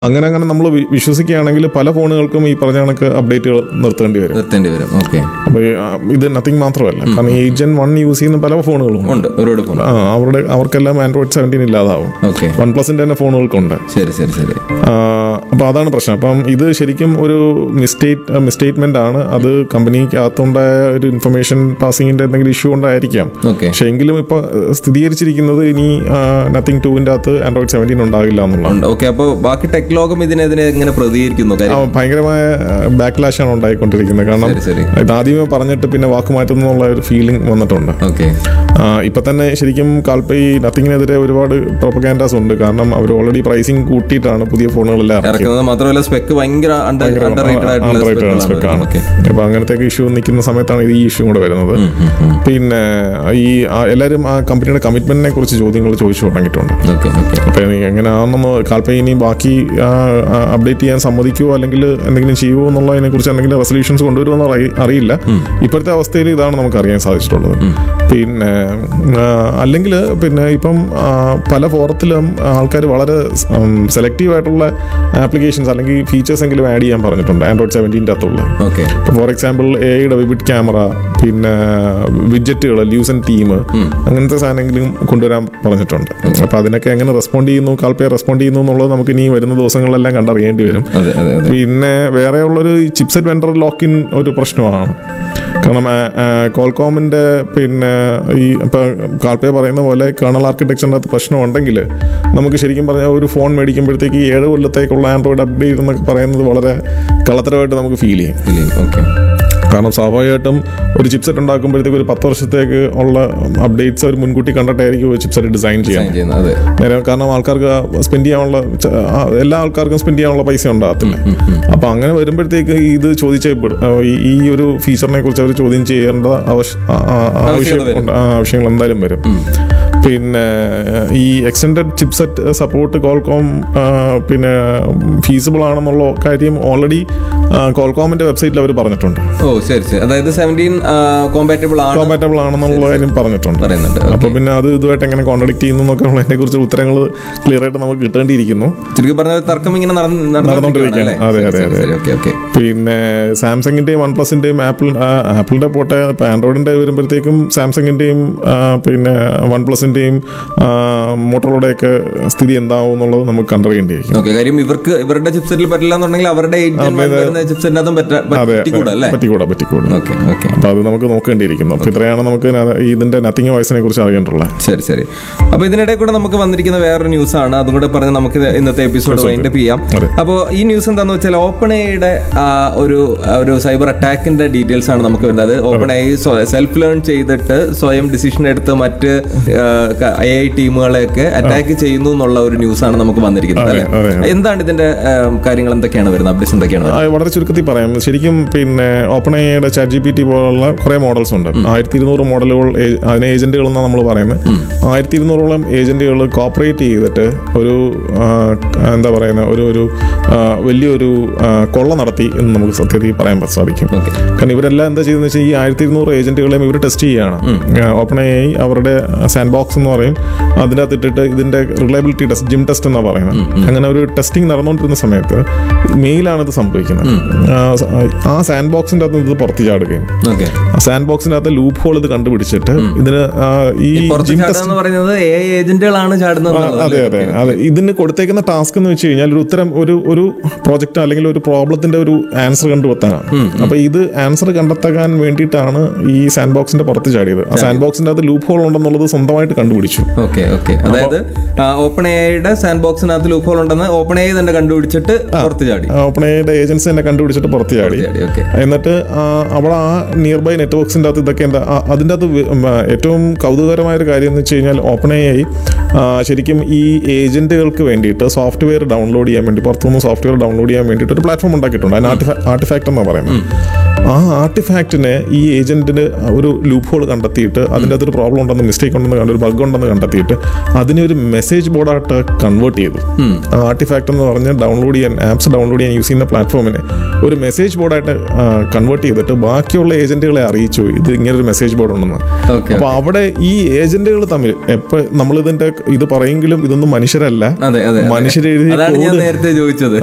അങ്ങനെ അങ്ങനെ നമ്മൾ വിശ്വസിക്കുകയാണെങ്കിൽ പല ഫോണുകൾക്കും ഈ പറഞ്ഞ കണക്ക് അപ്ഡേറ്റുകൾ നിർത്തേണ്ടി വരും നിർത്തേണ്ടി വരും ഓക്കെ അപ്പോൾ ഇത് നത്തിങ് മാത്രമല്ല കാരണം ഏജൻ വൺ യൂസ് ചെയ്യുന്ന പല ഫോണുകളും ഉണ്ട്. ഉണ്ട് ഒരുപാട് ഫോൺ ആ അവരുടെ അവർക്കെല്ലാം ആൻഡ്രോയിഡ് സെവൻറ്റീൻ ഇല്ലാതാവും ഓക്കെ വൺ പ്ലസിന്റെ തന്നെ ഫോണുകൾക്കുണ്ട് ശരി ശരി ശരി അപ്പോൾ അതാണ് പ്രശ്നം അപ്പം ഇത് ശരിക്കും ഒരു മിസ്റ്റേറ്റ് മിസ്റ്റേറ്റ്മെന്റ് ആണ് അത് കമ്പനിക്കകത്തുണ്ടായ ഒരു ഇൻഫർമേഷൻ പാസിങ്ങിന്റെ എന്തെങ്കിലും ഇഷ്യൂ കൊണ്ടായിരിക്കാം ഓക്കെ പക്ഷെ എങ്കിലും ഇപ്പൊ ഏഹ്, സ്ഥിരീകരിച്ചിരിക്കുന്നത് ഇനി നത്തിങ് ടൂവിന്റെ അകത്ത് ആൻഡ്രോയിഡ് സെവൻറ്റീൻ ഉണ്ടാകില്ല എന്നുള്ളതാണ് ഉണ്ട് ഓക്കെ അപ്പോൾ ബാക്കി ടെക് ലോകം ഇതിനെതിരെ എങ്ങനെ പ്രതികരിക്കുന്നു ആ, കാര്യം ഭയങ്കരമായ ബാക്ക്ലാഷ് ആണ് ഉണ്ടായിക്കൊണ്ടിരിക്കുന്നത് കാരണം ശരി ശരി ഇത് ആദ്യമേ പറഞ്ഞിട്ട് പിന്നെ വാക്ക് മാറ്റുന്നു എന്നുള്ള ഒരു ഫീലിംഗ് വന്നിട്ടുണ്ട് ഓക്കെ ആ, ഇപ്പൊ തന്നെ ശരിക്കും കാൽപ്പ ഈ നത്തിങ്ങിനെതിരെ ഒരുപാട് പ്രൊപ്പഗാൻഡാസ് ഉണ്ട് കാരണം അവർ ഓൾറെഡി പ്രൈസിങ് കൂട്ടിയിട്ടാണ് പുതിയ ഫോണുകളെല്ലാം ഇറക്കിയത് ഇറക്കുന്നത് മാത്രമല്ല സ്പെക്ക് ഭയങ്കര അണ്ടർ അണ്ടർ റേറ്റഡ് ആയിട്ടുള്ള Underrated ആണ് spec സ്പെക്കുകളാണ് ആണ്. ഓക്കെ അപ്പൊ അങ്ങനത്തെ ഇഷ്യൂ നിൽക്കുന്ന സമയത്താണ് ഇത് ഈ ഇഷ്യൂ കൂടെ വരുന്നത് പിന്നെ ഈ ആ, എല്ലാവരും ആ കമ്പനിയുടെ കമ്മിറ്റ്മെന്റിനെ കുറിച്ച് ചോദ്യങ്ങൾ ചോദിച്ചു തുടങ്ങിയിട്ടുണ്ട് ഓക്കെ ഓക്കെ അപ്പൊ ഇനി എങ്ങനെയാണെന്ന് കാൽപ്പ ഇനി ബാക്കി അപ്ഡേറ്റ് ചെയ്യാൻ സമ്മതിക്കുമോ അല്ലെങ്കിൽ എന്തെങ്കിലും ചെയ്യുമോ എന്നുള്ളതിനെ കുറിച്ച് എന്തെങ്കിലും റെസൊല്യൂഷൻസ് കൊണ്ടുവരുമോ അറി- അറിയില്ല ഇപ്പോഴത്തെ അവസ്ഥയിൽ ഇതാണ് നമുക്ക് അറിയാൻ സാധിച്ചിട്ടുള്ളത് പിന്നെ അല്ലെങ്കിൽ പിന്നെ ഇപ്പം ആ, പല ഫോറത്തിലും ആൾക്കാർ വളരെ സെലക്റ്റീവ് ആയിട്ടുള്ള ആപ്ലിക്കേഷൻസ് അല്ലെങ്കിൽ ഫീച്ചേഴ്സ് എങ്കിലും ആഡ് ചെയ്യാൻ പറഞ്ഞിട്ടുണ്ട് ആൻഡ്രോയിഡ് സെവൻറ്റീൻ്റെ അകത്തുള്ള ഓക്കെ ഫോർ എക്സാമ്പിൾ എയുടെ വിവിഡ് ക്യാമറ പിന്നെ വിഡ്ജറ്റുകൾ ലൂസൻ ടീം അങ്ങനത്തെ സാധനങ്ങളും കൊണ്ടുവരാൻ പറഞ്ഞിട്ടുണ്ട് അപ്പൊ അതിനൊക്കെ എങ്ങനെ റെസ്പോണ്ട് ചെയ്യുന്നു കാൽപ്പേ റെസ്പോണ്ട് ചെയ്യുന്നു എന്നുള്ളത് നമുക്ക് ഇനി വരുന്ന ദിവസങ്ങളിലെല്ലാം കണ്ടറിയേണ്ടി വരും അതെ അതെ അതെ പിന്നെ വേറെ ഉള്ളൊരു ചിപ്സെറ്റ് വെണ്ടർ ലോക്കിൻ ഒരു പ്രശ്നമാണ് കാരണം കോൾകോമിന്റെ പിന്നെ ഈ ഇപ്പൊ കാൽപ്പേ പറയുന്ന പോലെ കേണൽ ആർക്കിടെക്ചറിന്റെ അകത്ത് പ്രശ്നമുണ്ടെങ്കിൽ നമുക്ക് ശരിക്കും പറഞ്ഞാൽ ഒരു ഫോൺ മേടിക്കുമ്പോഴത്തേക്ക് ഈ ഏഴ് കൊല്ലത്തേക്കുള്ള ആൻഡ്രോയിഡ് അപ്ഡേറ്റ് എന്നൊക്കെ പറയുന്നത് വളരെ കള്ളത്തരമായിട്ട് നമുക്ക് ഫീൽ ചെയ്യും ഓക്കെ കാരണം സ്വാഭാവികമായിട്ടും ഒരു ചിപ്സെറ്റ് ഉണ്ടാക്കുമ്പോഴത്തേക്ക് ഒരു പത്ത് വർഷത്തേക്ക് ഉള്ള അപ്ഡേറ്റ്സ് അവർ മുൻകൂട്ടി കണ്ടിട്ടായിരിക്കും ഒരു ചിപ്സെറ്റ് ഡിസൈൻ ചെയ്യാൻ ചെയ്യുന്നത് അതെ നേരെ കാരണം ആൾക്കാർക്ക് സ്പെൻഡ് ചെയ്യാനുള്ള ച- ആ, എല്ലാ ആൾക്കാർക്കും സ്പെൻഡ് ചെയ്യാനുള്ള പൈസ ഉണ്ടാകത്തില്ല അപ്പൊ അങ്ങനെ വരുമ്പോഴത്തേക്ക് ഇത് ചോദിച്ചപ്പെടും ഈ ഒരു ഫീച്ചറിനെ കുറിച്ച് അവർ ചോദ്യം ചെയ്യേണ്ട ആവശ്യ- ആ, ആ, ആവശ്യം വരും. ഉണ്ട്. ആ, ആവശ്യങ്ങൾ എന്തായാലും വരും പിന്നെ ഈ എക്സ്റ്റൻഡഡ് ചിപ്സെറ്റ് സപ്പോർട്ട് കോൾകോം പിന്നെ ഫീസിബിൾ ആണെന്നുള്ള കാര്യം ഓൾറെഡി കോൾകോമിന്റെ വെബ്സൈറ്റിൽ അവർ പറഞ്ഞിട്ടുണ്ട് ഓ ശരി ശരി അതായത് സെവൻറ്റീൻ കോമ്പാറ്റബിൾ ആണ് കോമ്പാറ്റബിൾ ആണെന്നുള്ള കാര്യം പറഞ്ഞിട്ടുണ്ട് പറയുന്നുണ്ട് അപ്പൊ പിന്നെ അത് ഇതുമായിട്ട് എങ്ങനെ കോൺട്രഡിക്ട് ചെയ്യുന്നു എന്നൊക്കെ ഉള്ളതിനെ കുറിച്ച് ഉത്തരങ്ങൾ ക്ലിയർ ആയിട്ട് നമുക്ക് കിട്ടേണ്ടിയിരിക്കുന്നു ചുരുക്കി പറഞ്ഞ തർക്കം ഇങ്ങനെ നടന്ന് നടന്നുകൊണ്ടിരിക്കുകയാണ്. അതെ, അതെ, അതെ. ഓക്കെ ഓക്കെ പിന്നെ സാംസങ്ങിന്റെയും വൺ പ്ലസിന്റെയും ആപ്പിൾ ആപ്പിളിന്റെ പോട്ടെ ഇപ്പൊ ആൻഡ്രോയിഡിന്റെ വരുമ്പോഴത്തേക്കും സാംസങ്ങിന്റെയും ആ, പിന്നെ വൺ പ്ലസിന്റെയും മോട്ടോറുടെയൊക്കെ സ്ഥിതി എന്താവും എന്നുള്ളത് നമുക്ക് കണ്ടറിയേണ്ടിയിരിക്കും ഓക്കെ കാര്യം ഇവർക്ക് ഇവരുടെ ചിപ്സെറ്റിൽ പറ്റില്ല എന്നുണ്ടെങ്കിൽ അവരുടെ വരുന്ന ചിപ്സെറ്റിനകത്തും അതെ പറ്റിക്കൂടാ അല്ലേ പറ്റിക്കൂടാ പറ്റിക്കൂടാ ഓക്കെ ഓക്കെ അപ്പൊ അത് നമുക്ക് നോക്കേണ്ടിയിരിക്കുന്നു അപ്പൊ ഇത്രയാണ് നമുക്ക് ന- ഇതിന്റെ നത്തിങ് വോയിസിനെ കുറിച്ച് അറിയേണ്ടുള്ളത് ശരി ശരി അപ്പൊ ഇതിനിടെ കൂടെ നമുക്ക് വന്നിരിക്കുന്ന വേറൊരു ന്യൂസ് ആണ് അതും കൂടെ പറഞ്ഞ് നമുക്ക് ഇത് ഇന്നത്തെ എപ്പിസോഡ് വൈൻഡപ്പ് ചെയ്യാം അതെ. അപ്പോൾ ഈ ന്യൂസ് എന്താണെന്ന് വെച്ചാൽ ഓപ്പൺ എയുടെ ഒരു ഒരു സൈബർ അറ്റാക്കിന്റെ ഡീറ്റെയിൽസ് ആണ് നമുക്ക് വരുന്നത് ഓപ്പൺ ഐ സെൽഫ് ലേൺ ചെയ്തിട്ട് സ്വയം ഡിസിഷൻ എടുത്ത് മറ്റ് ഐ ഐ ടീമുകളെയൊക്കെ അറ്റാക്ക് ചെയ്യുന്നു എന്നുള്ള ഒരു ന്യൂസ് ആണ് നമുക്ക് വന്നിരിക്കുന്നത് അതെ, അല്ലേ അതെ. എന്താണ് ഇതിന്റെ ആ, കാര്യങ്ങൾ എന്തൊക്കെയാണ് വരുന്നത് അപ്ഡേറ്റ്സ് എന്തൊക്കെയാണ് വരുന്നത് ആ, വളരെ ചുരുക്കത്തിൽ പറയാം ശരിക്കും പിന്നെ ഓപ്പൺ ഐയുടെ ചാറ്റ് ജി പി ടി പോലുള്ള കുറെ മോഡൽസ് ഉണ്ട് ആയിരത്തി ഇരുന്നൂറ് മോഡലുകൾ ഏ- അതിന് ഏജന്റുകൾ എന്നാണ് നമ്മൾ പറയുന്നത് ആയിരത്തി ഇരുന്നൂറോളം ഏജന്റുകൾ കോപ്പറേറ്റ് ചെയ്തിട്ട് ഒരു ആ, എന്താ പറയുന്ന ഒരു ഒരു ആ, വലിയൊരു ആ, കൊള്ള നടത്തി എന്ന് നമുക്ക് സത്യത്തിൽ പറയാൻ സാധിക്കും ഓക്കെ കാരണം ഇവരെല്ലാം എന്താ ചെയ്തെന്ന് വെച്ചാൽ ഈ ആയിരത്തി ഇരുന്നൂറ് ഏജന്റുകളെയും ഇവർ ടെസ്റ്റ് ചെയ്യുകയാണ് ഓപ്പൺ ഐ അവരുടെ സാൻഡ് ബോക്സ് എന്ന് പറയും അതിൻ്റെ അകത്ത് ഇട്ടിട്ട് ഇതിന്റെ റിലയബിലിറ്റി ടെസ്റ്റ് ജിം ടെസ്റ്റ് എന്നാണ് പറയുന്നത് അങ്ങനെ ഒരു ടെസ്റ്റിംഗ് നടന്നുകൊണ്ടിരുന്ന സമയത്ത് മെയിലാണ് ഇത് സംഭവിക്കുന്നത് ആ, സ- ആ സാൻഡ് ബോക്സിന്റെ അകത്ത് ഇത് പുറത്തു ചാടുകയും ഓക്കെ ആ സാൻഡ് ബോക്സിന്റെ അകത്ത് ലൂപ്പ് ഹോൾ ഇത് കണ്ടുപിടിച്ചിട്ട് ഇതിന് ആ, ഈ പുറത്ത് ജിം ചാടുക എന്ന് പറയുന്നത് എ ഏജന്റുകളാണ് ചാടുന്നത് എന്നുള്ളത് അതെ അതെ അതെ ഇതിന് കൊടുത്തേക്കുന്ന ടാസ്ക് എന്ന് വെച്ച് കഴിഞ്ഞാൽ ഒരു ഉത്തരം ഒരു ഒരു പ്രോജക്റ്റ് അല്ലെങ്കിൽ ഒരു പ്രോബ്ലത്തിന്റെ ഒരു ആൻസർ കണ്ടുപെത്താനാണ് അപ്പൊ ഇത് ആൻസർ കണ്ടെത്താൻ വേണ്ടിയിട്ടാണ് ഈ സാൻഡ് ബോക്സിന്റെ പുറത്ത് ചാടിയത് ആ സാൻഡ് ബോക്സിന്റെ അകത്ത് ലൂപ്പ് ഹോൾ ഉണ്ടെന്നുള്ളത് സ്വന്തമായിട്ട് കണ്ടുപിടിച്ചു ഓക്കെ ഓക്കെ അതായത് ഓപ്പൺ എയുടെ സാൻഡ് ബോക്സിനകത്ത് ലൂപ്പ് ഹോൾ ഉണ്ടെന്ന് ഓപ്പൺ എ തന്നെ കണ്ടുപിടിച്ചിട്ട് പുറത്ത് ചാടി ഓപ്പൺ ഐയുടെ ഏജൻസി തന്നെ കണ്ടുപിടിച്ചിട്ട് പുറത്ത് ചാടി ചാടി ഓക്കെ എന്നിട്ട് ആ, അവിടെ ആ നിയർ ബൈ നെറ്റ്വർക്സിന്റെ അകത്ത് ഇതൊക്കെ എന്താ ആ, അതിന്റെ അകത്ത് വി- ഉം, ആ, ഏറ്റവും കൗതുകകരമായ ഒരു കാര്യം എന്ന് വെച്ച് കഴിഞ്ഞാൽ ഓപ്പൺ ഐ ശരിക്കും ഈ ഏജന്റുകൾക്ക് വേണ്ടിയിട്ട് സോഫ്റ്റ്വെയർ ഡൗൺലോഡ് ചെയ്യാൻ വേണ്ടി പുറത്തുനിന്ന് സോഫ്റ്റ്വെയർ ഡൗൺലോഡ് ചെയ്യാൻ വേണ്ടിയിട്ട് ഒരു പ്ലാറ്റ്ഫോം ഉണ്ടാക്കിയിട്ടുണ്ട് അതിന് ആർട്ടിഫാക്ട് എന്നാണ് പറയുന്നത് ആ ആർട്ടിഫാക്റ്റിനെ ഈ ഏജന്റിന് ഒരു ലൂപ്പ് ഹോൾ കണ്ടെത്തിയിട്ട് അതിൻ്റെ അകത്തൊരു പ്രോബ്ലം ഉണ്ടെന്ന് മിസ്റ്റേക്ക് ഉണ്ടെന്ന് കണ്ട് ഒരു ബഗ് ഉണ്ടെന്ന് കണ്ടെത്തിയിട്ട് അതിനെ ഒരു മെസ്സേജ് ബോർഡായിട്ട് കൺവേർട്ട് ചെയ്തു ആ ആർട്ടിഫാക്ട് എന്ന് പറഞ്ഞ് ഡൗൺലോഡ് ചെയ്യാൻ ആപ്സ് ഡൗൺലോഡ് ചെയ്യാൻ യൂസ് ചെയ്യുന്ന പ്ലാറ്റ്ഫോമിനെ ഒരു മെസ്സേജ് ബോർഡായിട്ട് കൺവേർട്ട് ചെയ്തിട്ട് ബാക്കിയുള്ള ഏജന്റുകളെ അറിയിച്ചു ഇത് ഇങ്ങനെ ഒരു മെസ്സേജ് ബോർഡ് ഉണ്ടെന്ന് ഓക്കെ അപ്പൊ അവിടെ ഈ ഏജന്റുകൾ തമ്മിൽ എപ്പോ നമ്മൾ ഇതിന്റെ ഇത് പറയെങ്കിലും ഇതൊന്നും മനുഷ്യരല്ല അതെ അതെ മനുഷ്യരെഴുതിയ അതാണ് ഞാൻ code നേരത്തെ ചോദിച്ചത്